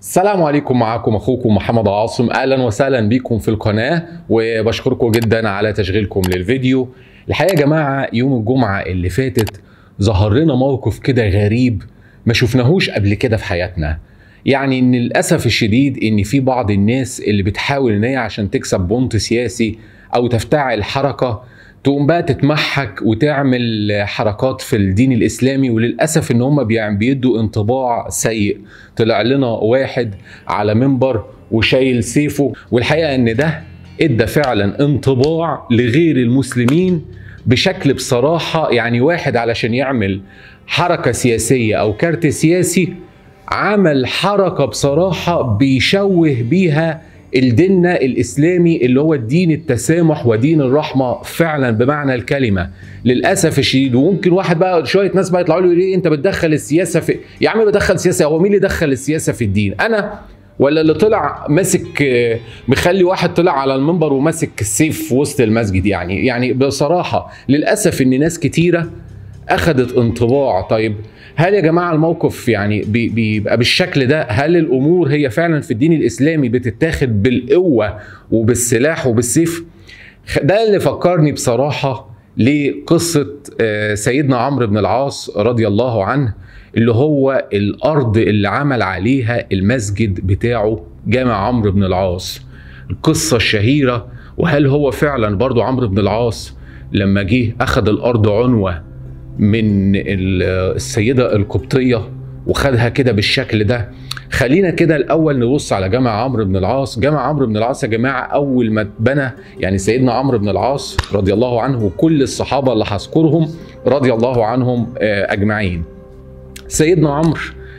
السلام عليكم معكم اخوكم محمد عاصم اهلا وسهلا بكم في القناه وبشكركم جدا على تشغيلكم للفيديو الحقيقه يا جماعه يوم الجمعه اللي فاتت ظهر لنا موقف كده غريب ما شفناهوش قبل كده في حياتنا يعني ان للاسف الشديد ان في بعض الناس اللي بتحاول ان هي عشان تكسب بونت سياسي او تفتعل حركه تقوم بقى تتمحك وتعمل حركات في الدين الاسلامي وللاسف ان هم بيدوا انطباع سيء طلع لنا واحد على منبر وشايل سيفه والحقيقه ان ده ادى فعلا انطباع لغير المسلمين بشكل بصراحه يعني واحد علشان يعمل حركه سياسيه او كارت سياسي عمل حركه بصراحه بيشوه بيها الديننا الاسلامي اللي هو الدين التسامح ودين الرحمه فعلا بمعنى الكلمه للاسف الشديد وممكن واحد بقى شويه ناس بقى يطلعوا له ليه انت بتدخل السياسه في يا عم بدخل سياسه هو مين اللي دخل السياسه في الدين انا ولا اللي طلع ماسك مخلي واحد طلع على المنبر وماسك السيف في وسط المسجد يعني يعني بصراحه للاسف ان ناس كتيره اخذت انطباع طيب هل يا جماعه الموقف يعني بيبقى بالشكل ده هل الامور هي فعلا في الدين الاسلامي بتتاخد بالقوه وبالسلاح وبالسيف ده اللي فكرني بصراحه لقصه سيدنا عمرو بن العاص رضي الله عنه اللي هو الارض اللي عمل عليها المسجد بتاعه جامع عمرو بن العاص القصه الشهيره وهل هو فعلا برضو عمرو بن العاص لما جه اخذ الارض عنوه من السيدة القبطية وخدها كده بالشكل ده خلينا كده الاول نبص على جامع عمرو بن العاص جامع عمرو بن العاص يا جماعه اول ما اتبنى يعني سيدنا عمرو بن العاص رضي الله عنه وكل الصحابه اللي هذكرهم رضي الله عنهم اجمعين سيدنا عمرو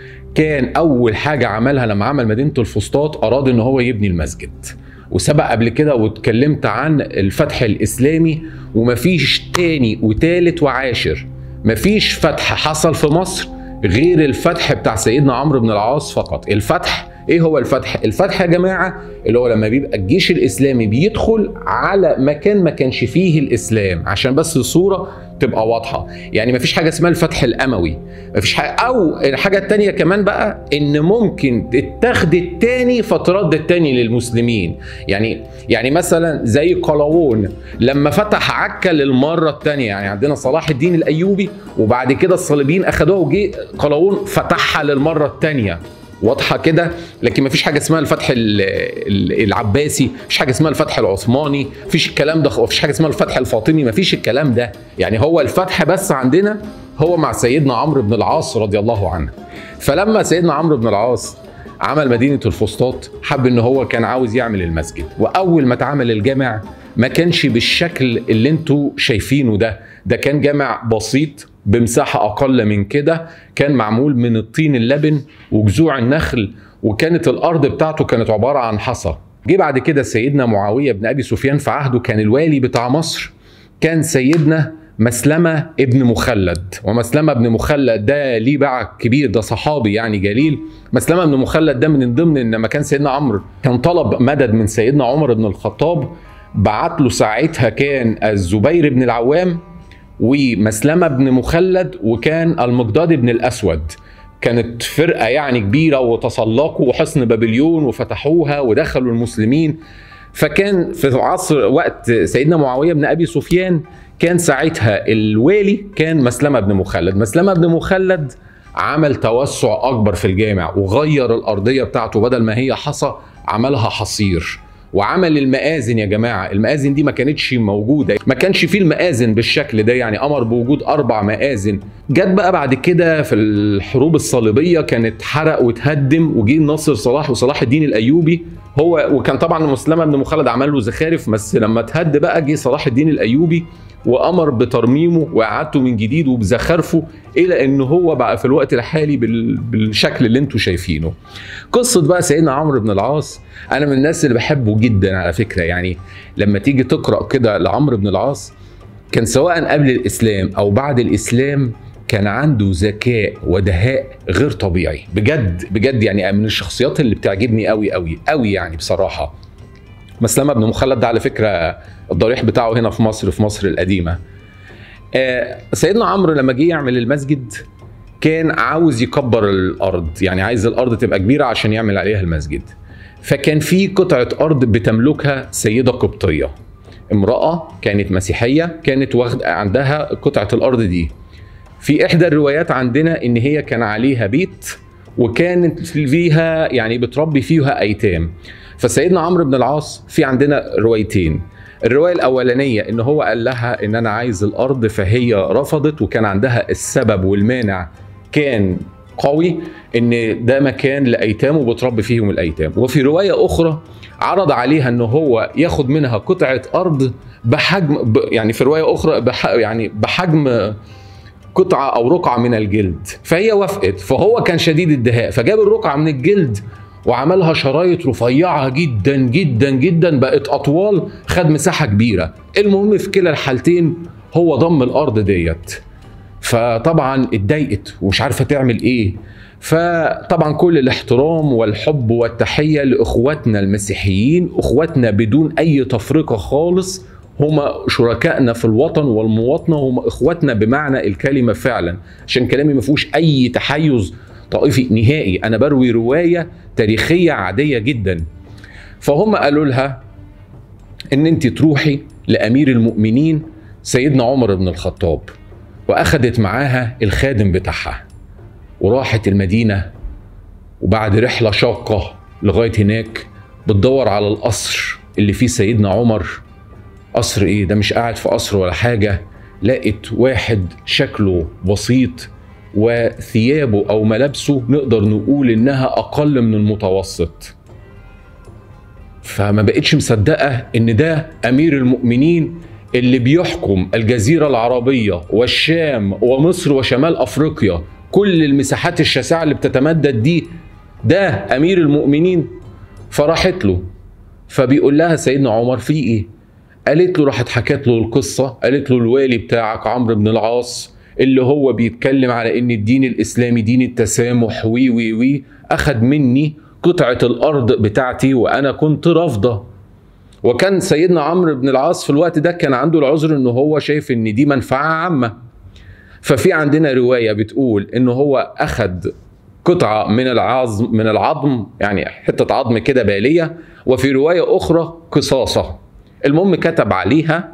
كان اول حاجه عملها لما عمل مدينه الفسطاط اراد ان هو يبني المسجد وسبق قبل كده واتكلمت عن الفتح الاسلامي ومفيش تاني وتالت وعاشر مفيش فتح حصل في مصر غير الفتح بتاع سيدنا عمرو بن العاص فقط الفتح ايه هو الفتح الفتح يا جماعه اللي هو لما بيبقى الجيش الاسلامي بيدخل على مكان ما كانش فيه الاسلام عشان بس الصوره تبقى واضحه يعني مفيش حاجه اسمها الفتح الاموي مفيش حاجه او الحاجه التانية كمان بقى ان ممكن تتاخد التاني فترد التاني للمسلمين يعني يعني مثلا زي قلاوون لما فتح عكا للمره الثانيه يعني عندنا صلاح الدين الايوبي وبعد كده الصليبيين اخدوها وجي قلاوون فتحها للمره الثانيه واضحه كده لكن ما فيش حاجه اسمها الفتح العباسي مفيش حاجه اسمها الفتح العثماني مفيش الكلام ده مفيش حاجه اسمها الفتح الفاطمي مفيش الكلام ده يعني هو الفتح بس عندنا هو مع سيدنا عمرو بن العاص رضي الله عنه فلما سيدنا عمرو بن العاص عمل مدينه الفسطاط حب ان هو كان عاوز يعمل المسجد واول ما اتعمل الجامع ما كانش بالشكل اللي انتوا شايفينه ده ده كان جامع بسيط بمساحة أقل من كده كان معمول من الطين اللبن وجذوع النخل وكانت الأرض بتاعته كانت عبارة عن حصى جه بعد كده سيدنا معاوية بن أبي سفيان في عهده كان الوالي بتاع مصر كان سيدنا مسلمة ابن مخلد ومسلمة ابن مخلد ده ليه باع كبير ده صحابي يعني جليل مسلمة ابن مخلد ده من ضمن ان لما كان سيدنا عمرو كان طلب مدد من سيدنا عمر بن الخطاب بعت له ساعتها كان الزبير بن العوام ومسلمة بن مخلد وكان المقداد بن الأسود كانت فرقة يعني كبيرة وتسلقوا حصن بابليون وفتحوها ودخلوا المسلمين فكان في عصر وقت سيدنا معاوية بن أبي سفيان كان ساعتها الوالي كان مسلمة بن مخلد مسلمة بن مخلد عمل توسع أكبر في الجامع وغير الأرضية بتاعته بدل ما هي حصى عملها حصير وعمل المآذن يا جماعة المآذن دي ما كانتش موجودة ما كانش فيه المآذن بالشكل ده يعني أمر بوجود أربع مآذن جت بقى بعد كده في الحروب الصليبية كانت حرق وتهدم وجه ناصر صلاح وصلاح الدين الأيوبي هو وكان طبعا مسلمة بن مخلد عمل له زخارف بس لما تهد بقى جه صلاح الدين الأيوبي وامر بترميمه واعادته من جديد وبزخرفه الى ان هو بقى في الوقت الحالي بالشكل اللي انتم شايفينه. قصه بقى سيدنا عمرو بن العاص انا من الناس اللي بحبه جدا على فكره يعني لما تيجي تقرا كده لعمرو بن العاص كان سواء قبل الاسلام او بعد الاسلام كان عنده ذكاء ودهاء غير طبيعي بجد بجد يعني من الشخصيات اللي بتعجبني قوي قوي قوي يعني بصراحه مسلمة بن مخلد ده على فكرة الضريح بتاعه هنا في مصر في مصر القديمة آه سيدنا عمرو لما جه يعمل المسجد كان عاوز يكبر الارض يعني عايز الارض تبقى كبيره عشان يعمل عليها المسجد فكان في قطعه ارض بتملكها سيده قبطيه امراه كانت مسيحيه كانت واخد عندها قطعه الارض دي في احدى الروايات عندنا ان هي كان عليها بيت وكانت فيها يعني بتربي فيها ايتام فسيدنا عمرو بن العاص في عندنا روايتين الروايه الاولانيه ان هو قال لها ان انا عايز الارض فهي رفضت وكان عندها السبب والمانع كان قوي ان ده مكان لايتام وبتربي فيهم الايتام وفي روايه اخرى عرض عليها ان هو ياخد منها قطعه ارض بحجم ب يعني في روايه اخرى بح يعني بحجم قطعه او رقعه من الجلد فهي وافقت فهو كان شديد الدهاء فجاب الرقعه من الجلد وعملها شرايط رفيعه جدا جدا جدا بقت اطوال خد مساحه كبيره المهم في كلا الحالتين هو ضم الارض ديت فطبعا اتضايقت ومش عارفه تعمل ايه فطبعا كل الاحترام والحب والتحيه لاخواتنا المسيحيين اخواتنا بدون اي تفرقه خالص هما شركائنا في الوطن والمواطنه هما اخواتنا بمعنى الكلمه فعلا عشان كلامي ما فيهوش اي تحيز طائفي نهائي انا بروي روايه تاريخيه عاديه جدا فهم قالوا لها ان انت تروحي لامير المؤمنين سيدنا عمر بن الخطاب واخدت معاها الخادم بتاعها وراحت المدينه وبعد رحله شاقه لغايه هناك بتدور على القصر اللي فيه سيدنا عمر قصر ايه ده مش قاعد في قصر ولا حاجه لقت واحد شكله بسيط وثيابه او ملابسه نقدر نقول انها اقل من المتوسط فما بقتش مصدقه ان ده امير المؤمنين اللي بيحكم الجزيره العربيه والشام ومصر وشمال افريقيا كل المساحات الشاسعه اللي بتتمدد دي ده امير المؤمنين فراحت له فبيقول لها سيدنا عمر في ايه قالت له راحت حكت له القصه قالت له الوالي بتاعك عمرو بن العاص اللي هو بيتكلم على ان الدين الاسلامي دين التسامح وي وي وي اخذ مني قطعه الارض بتاعتي وانا كنت رافضه وكان سيدنا عمرو بن العاص في الوقت ده كان عنده العذر ان هو شايف ان دي منفعه عامه ففي عندنا روايه بتقول ان هو اخذ قطعه من العظم من العظم يعني حته عظم كده باليه وفي روايه اخرى قصاصه المهم كتب عليها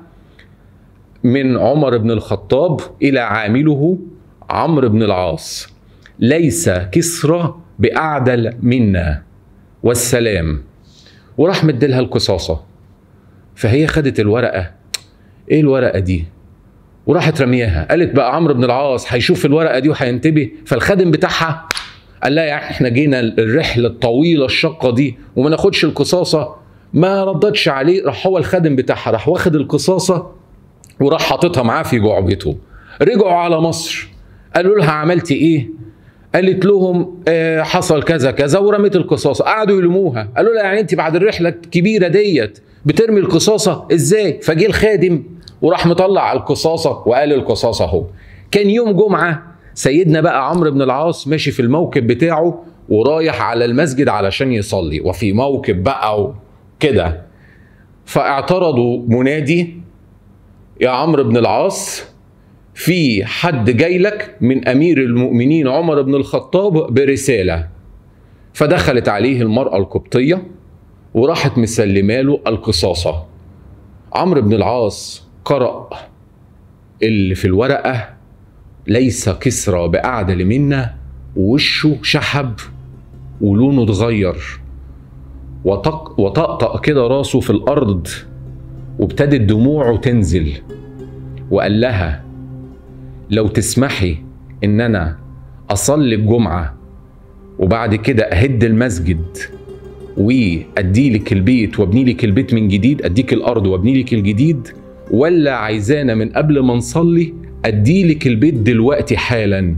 من عمر بن الخطاب الى عامله عمرو بن العاص ليس كسرى باعدل منا والسلام وراح مديلها القصاصه فهي خدت الورقه ايه الورقه دي وراحت رمياها قالت بقى عمرو بن العاص هيشوف الورقه دي وهينتبه فالخادم بتاعها قال لها يعني احنا جينا الرحله الطويله الشاقه دي وما ناخدش القصاصه ما ردتش عليه راح هو الخادم بتاعها راح واخد القصاصه وراح حاططها معاه في جعبته رجعوا على مصر قالوا لها عملتي ايه قالت لهم آه حصل كذا كذا ورميت القصاصه قعدوا يلوموها قالوا لها يعني انت بعد الرحله الكبيره ديت بترمي القصاصه ازاي فجه الخادم وراح مطلع القصاصه وقال القصاصه اهو كان يوم جمعه سيدنا بقى عمرو بن العاص ماشي في الموكب بتاعه ورايح على المسجد علشان يصلي وفي موكب بقى كده فاعترضوا منادي يا عمرو بن العاص في حد جاي لك من امير المؤمنين عمر بن الخطاب برساله فدخلت عليه المراه القبطيه وراحت مسلمه له القصاصه عمرو بن العاص قرأ اللي في الورقه ليس كسرى باعدل منا ووشه شحب ولونه اتغير وطق وطقطق كده راسه في الارض وابتدت دموعه تنزل وقال لها لو تسمحي ان انا اصلي الجمعه وبعد كده اهد المسجد وادي لك البيت وابني لك البيت من جديد اديك الارض وابني لك الجديد ولا عايزانا من قبل ما نصلي ادي لك البيت دلوقتي حالا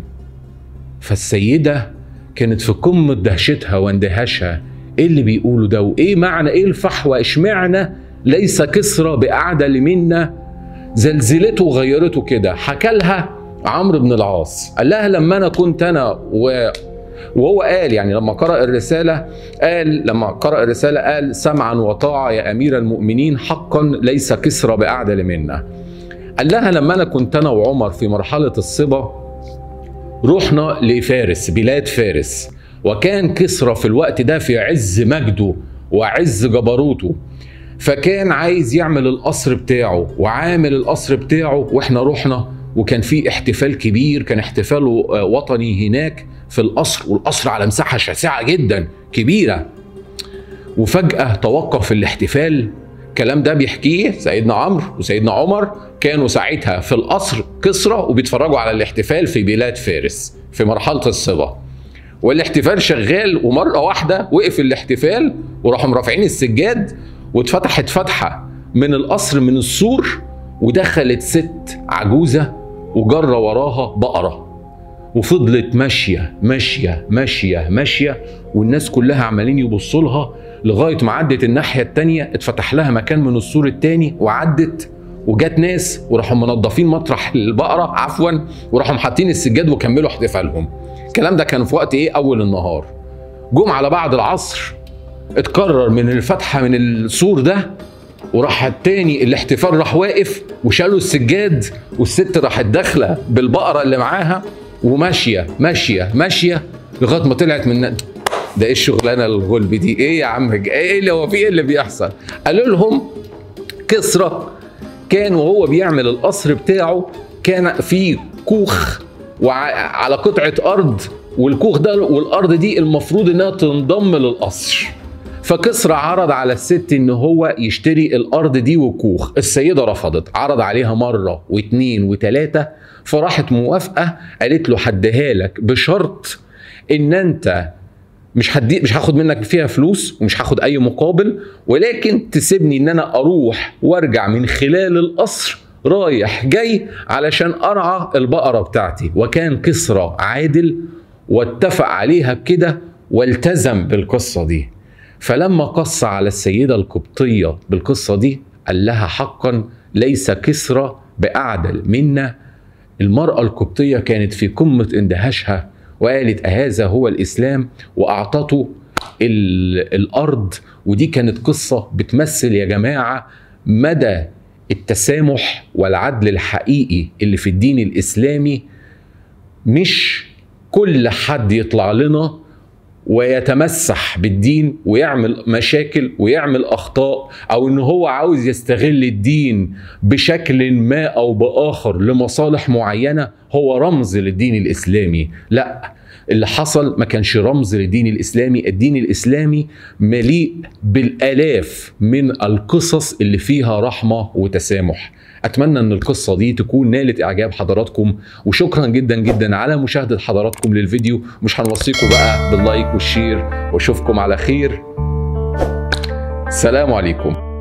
فالسيده كانت في قمه دهشتها واندهاشها ايه اللي بيقولوا ده وايه معنى ايه الفحوى اشمعنى ليس كسرى باعدل منا زلزلته وغيرته كده حكى لها عمرو بن العاص قال لها لما انا كنت انا و وهو قال يعني لما قرأ الرسالة قال لما قرأ الرسالة قال سمعا وطاعة يا أمير المؤمنين حقا ليس كسرى بأعدل منا قال لها لما أنا كنت أنا وعمر في مرحلة الصبا رحنا لفارس بلاد فارس وكان كسرى في الوقت ده في عز مجده وعز جبروته فكان عايز يعمل القصر بتاعه وعامل القصر بتاعه واحنا رحنا وكان في احتفال كبير كان احتفال وطني هناك في القصر والقصر على مساحه شاسعه جدا كبيره وفجاه توقف الاحتفال الكلام ده بيحكيه سيدنا عمرو وسيدنا عمر كانوا ساعتها في القصر كسرى وبيتفرجوا على الاحتفال في بلاد فارس في مرحله الصبا والاحتفال شغال ومره واحده وقف الاحتفال وراحوا مرافعين السجاد واتفتحت فتحه من القصر من السور ودخلت ست عجوزه وجرى وراها بقره وفضلت ماشيه ماشيه ماشيه ماشيه والناس كلها عمالين يبصوا لها لغايه ما عدت الناحيه التانيه اتفتح لها مكان من السور التاني وعدت وجات ناس وراحوا منظفين مطرح البقره عفوا وراحوا حاطين السجاد وكملوا احتفالهم الكلام ده كان في وقت ايه اول النهار جم على بعد العصر اتكرر من الفتحه من السور ده وراح التاني الاحتفال راح واقف وشالوا السجاد والست راحت داخله بالبقره اللي معاها وماشيه ماشيه ماشيه لغايه ما طلعت من ده ايه الشغلانه الغلب دي ايه يا عم ايه اللي هو في ايه اللي بيحصل قالوا لهم كسرى كان وهو بيعمل القصر بتاعه كان في كوخ وعلى قطعه ارض والكوخ ده والارض دي المفروض انها تنضم للقصر فكسرى عرض على الست ان هو يشتري الارض دي وكوخ السيده رفضت عرض عليها مره واثنين وثلاثه فراحت موافقه قالت له حدها لك بشرط ان انت مش هدي مش هاخد منك فيها فلوس ومش هاخد اي مقابل ولكن تسيبني ان انا اروح وارجع من خلال القصر رايح جاي علشان ارعى البقره بتاعتي وكان كسرى عادل واتفق عليها بكده والتزم بالقصه دي فلما قص على السيده القبطيه بالقصه دي قال لها حقا ليس كسرى باعدل منا المراه القبطيه كانت في قمه اندهاشها وقالت أهذا هو الإسلام وأعطته الأرض ودي كانت قصة بتمثل يا جماعة مدى التسامح والعدل الحقيقي اللي في الدين الإسلامي مش كل حد يطلع لنا ويتمسح بالدين ويعمل مشاكل ويعمل اخطاء او ان هو عاوز يستغل الدين بشكل ما او باخر لمصالح معينه هو رمز للدين الاسلامي لا اللي حصل ما كانش رمز للدين الاسلامي الدين الاسلامي مليء بالالاف من القصص اللي فيها رحمه وتسامح اتمنى ان القصه دي تكون نالت اعجاب حضراتكم وشكرا جدا جدا على مشاهده حضراتكم للفيديو مش هنوصيكم بقى باللايك والشير واشوفكم على خير سلام عليكم